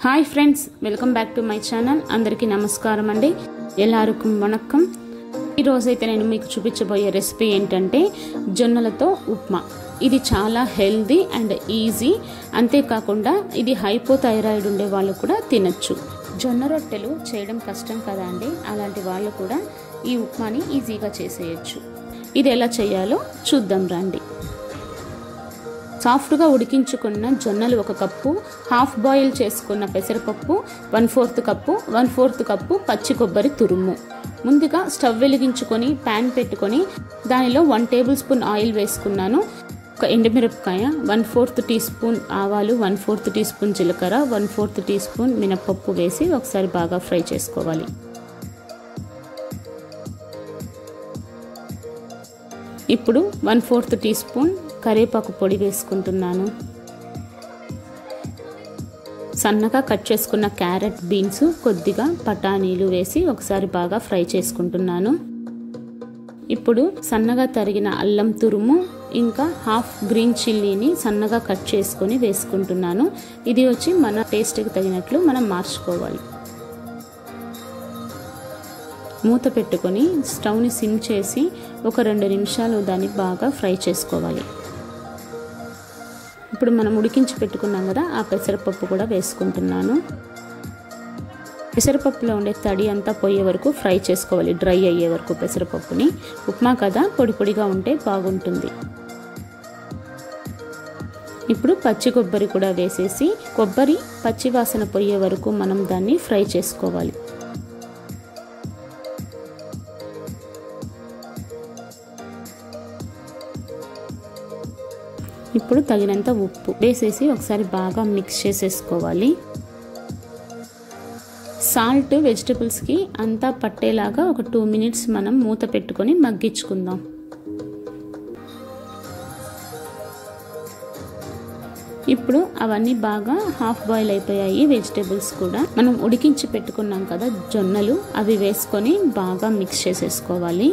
hi friends welcome back to my channel అందరికీ నమస్కారం అండి ఎల్లారుకు వణక్కం ఈరోజైతే నేను మీకు చూపించబోయే రెసిపీ ఏంటంటే జొన్నలతో ఉప్మా ఇది చాలా హెల్దీ అండ్ ఈజీ అంతేకాకుండా ఇది హైపోథైరాయిడ్ ఉండే వాళ్ళు కూడా తినచ్చు జొన్న రొట్టెలు చేయడం కష్టం కదా అండి అలాంటి వాళ్ళు కూడా ఈ ఉప్మాని ఈజీగా చేసేయచ్చు ఇది ఎలా చేయాలో చూద్దాం రండి సాఫ్ట్గా ఉడికించుకున్న జొన్నలు ఒక కప్పు హాఫ్ బాయిల్ చేసుకున్న పెసరపప్పు one fourth cup one fourth cup పచ్చి కొబ్బరి తురుము ముందుగా స్టవ్ వెలిగించుకొని ప్యాన్ పెట్టుకొని దానిలో వన్ టేబుల్ స్పూన్ ఆయిల్ వేసుకున్నాను ఒక ఎండుమిరపకాయ వన్ ఫోర్త్ టీ స్పూన్ ఆవాలు వన్ ఫోర్త్ టీ స్పూన్ జీలకర్ర వన్ ఫోర్త్ టీ స్పూన్ మినపప్పు వేసి ఒకసారి బాగా ఫ్రై చేసుకోవాలి ఇప్పుడు వన్ ఫోర్త్ టీ స్పూన్ కరివేపాకు పొడి వేసుకుంటున్నాను సన్నగా కట్ చేసుకున్న క్యారెట్ బీన్స్ కొద్దిగా బఠానీలు వేసి ఒకసారి బాగా ఫ్రై చేసుకుంటున్నాను ఇప్పుడు సన్నగా తరిగిన అల్లం తురుము ఇంకా హాఫ్ గ్రీన్ చిల్లీని సన్నగా కట్ చేసుకొని వేసుకుంటున్నాను ఇది వచ్చి మన టేస్ట్కి తగినట్లు మనం మార్చుకోవాలి మూత పెట్టుకొని స్టవ్ని సిమ్ చేసి ఒక రెండు నిమిషాలు దాన్ని బాగా ఫ్రై చేసుకోవాలి ఇప్పుడు మనం ఉడికించి పెట్టుకున్నాం కదా ఆ పెసరపప్పు కూడా వేసుకుంటున్నాను పెసరపప్పులో ఉండే తడి అంతా పోయే వరకు ఫ్రై చేసుకోవాలి డ్రై అయ్యే వరకు పెసరపప్పుని ఉప్మా కదా పొడి పొడిగా ఉంటే బాగుంటుంది ఇప్పుడు పచ్చి కొబ్బరి కూడా వేసేసి కొబ్బరి పచ్చి వాసన పోయే వరకు మనం దాన్ని ఫ్రై చేసుకోవాలి ఇప్పుడు తగినంత ఉప్పు వేసేసి ఒకసారి బాగా మిక్స్ చేసేసుకోవాలి సాల్ట్ వెజిటబుల్స్కి అంతా పట్టేలాగా ఒక టూ మినిట్స్ మనం మూత పెట్టుకొని మగ్గించుకుందాం ఇప్పుడు అవన్నీ బాగా హాఫ్ బాయిల్ అయిపోయాయి వెజిటేబుల్స్ కూడా మనం ఉడికించి పెట్టుకున్నాం కదా జొన్నలు అవి వేసుకొని బాగా మిక్స్ చేసేసుకోవాలి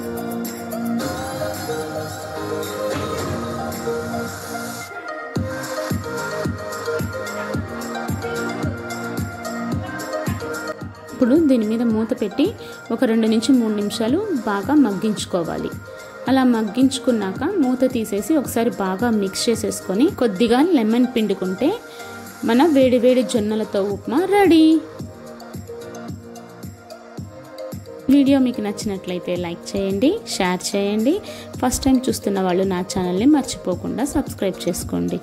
ఇప్పుడు దీని మీద మూత పెట్టి ఒక రెండు నుంచి మూడు నిమిషాలు బాగా మగ్గించుకోవాలి అలా మగ్గించుకున్నాక మూత తీసేసి ఒకసారి బాగా మిక్స్ చేసేసుకొని కొద్దిగా లెమన్ పిండుకుంటే మన వేడి వేడి జొన్నలతో ఉప్మా రెడీ వీడియో మీకు నచ్చినట్లయితే లైక్ చేయండి షేర్ చేయండి ఫస్ట్ టైం చూస్తున్న వాళ్ళు నా ఛానల్ని మర్చిపోకుండా సబ్స్క్రైబ్ చేసుకోండి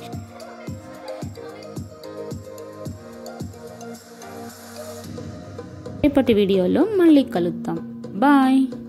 రేపటి వీడియోలో మళ్ళీ కలుద్దాం బాయ్